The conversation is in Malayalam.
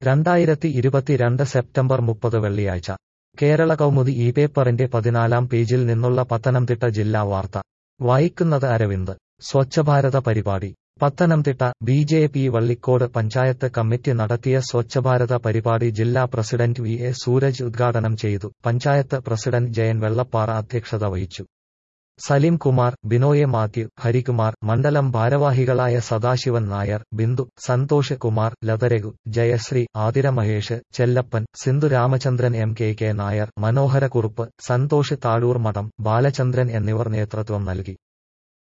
രണ്ടായിരത്തി ഇരുപത്തിരണ്ട് സെപ്റ്റംബർ മുപ്പത് വെള്ളിയാഴ്ച കേരള കൗമുദി ഈ പേപ്പറിന്റെ പതിനാലാം പേജിൽ നിന്നുള്ള പത്തനംതിട്ട ജില്ലാ വാർത്ത വായിക്കുന്നത് അരവിന്ദ് സ്വച്ഛഭാരത പരിപാടി Pathanamthitta B J P Vallikode panchayat committee നടത്തിയ സ്വച്ഛഭാരത പരിപാടി ജില്ലാ പ്രസിഡന്റ് വി എ സൂരജ് ഉദ്ഘാടനം ചെയ്തു പഞ്ചായത്ത് പ്രസിഡന്റ് ജയൻ വെള്ളപ്പാറ അധ്യക്ഷത വഹിച്ചു സലീം കുമാർ ബിനോയ് മാത്യു ഹരികുമാർ മണ്ഡലം ഭാരവാഹികളായ Sadasivan Nair Bindu Santhosh Kumar Latharaghu Jayasree Athira Mahesh Chellappan Sindhu Ramachandran M K K Nair Manoharakurup Santhosh Thazhoor Madom Balachandran എന്നിവർ നേതൃത്വം നൽകി